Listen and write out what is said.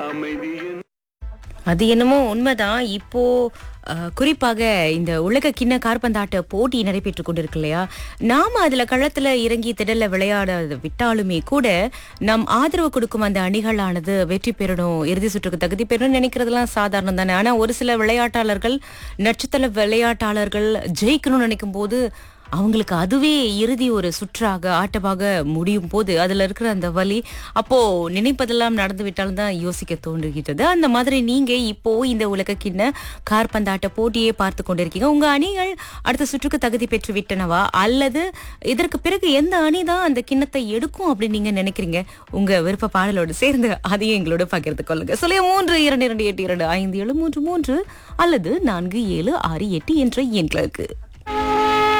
அமைதியின் அது என்னமோ உண்மைதான் இப்போ அஹ், குறிப்பாக இந்த உலக கிண்ண கார்பந்தாட்ட போட்டி நடைபெற்றுக் கொண்டிருக்கு இல்லையா நாம அதுல களத்துல இறங்கி திடல்ல விளையாட விட்டாலுமே கூட நம் ஆதரவு கொடுக்கும் அந்த அணிகளானது வெற்றி பெறணும் இறுதி சுற்றுக்கு தகுதி பெறணும்னு நினைக்கிறதுலாம் சாதாரணம் தானே ஆனா ஒரு சில விளையாட்டாளர்கள் நட்சத்திர விளையாட்டாளர்கள் ஜெயிக்கணும்னு நினைக்கும் போது அவங்களுக்கு அதுவே இறுதி ஒரு சுற்றாக ஆட்டமாக முடியும் போது அதுல இருக்கிற அந்த வலி அப்போ நினைப்பதெல்லாம் நடந்து விட்டாலும் தான் யோசிக்க தோன்றுகிறது அந்த மாதிரி நீங்க இப்போ இந்த உலக கிண்ண கார்பந்தாட்ட போட்டியை பார்த்து கொண்டிருக்கீங்க உங்க அணிகள் அடுத்த சுற்றுக்கு தகுதி பெற்று விட்டனவா அல்லது இதற்கு பிறகு எந்த அணி தான் அந்த கிண்ணத்தை எடுக்கும் அப்படின்னு நீங்க நினைக்கிறீங்க உங்க விருப்ப பாடலோடு சேர்ந்து அதையும் எங்களோட பகிர்ந்து கொள்ளுங்க சொல்லிய மூன்று இரண்டு இரண்டு எட்டு இரண்டு ஐந்து ஏழு மூன்று மூன்று அல்லது நான்கு ஏழு ஆறு எட்டு என்ற எண்களுக்கு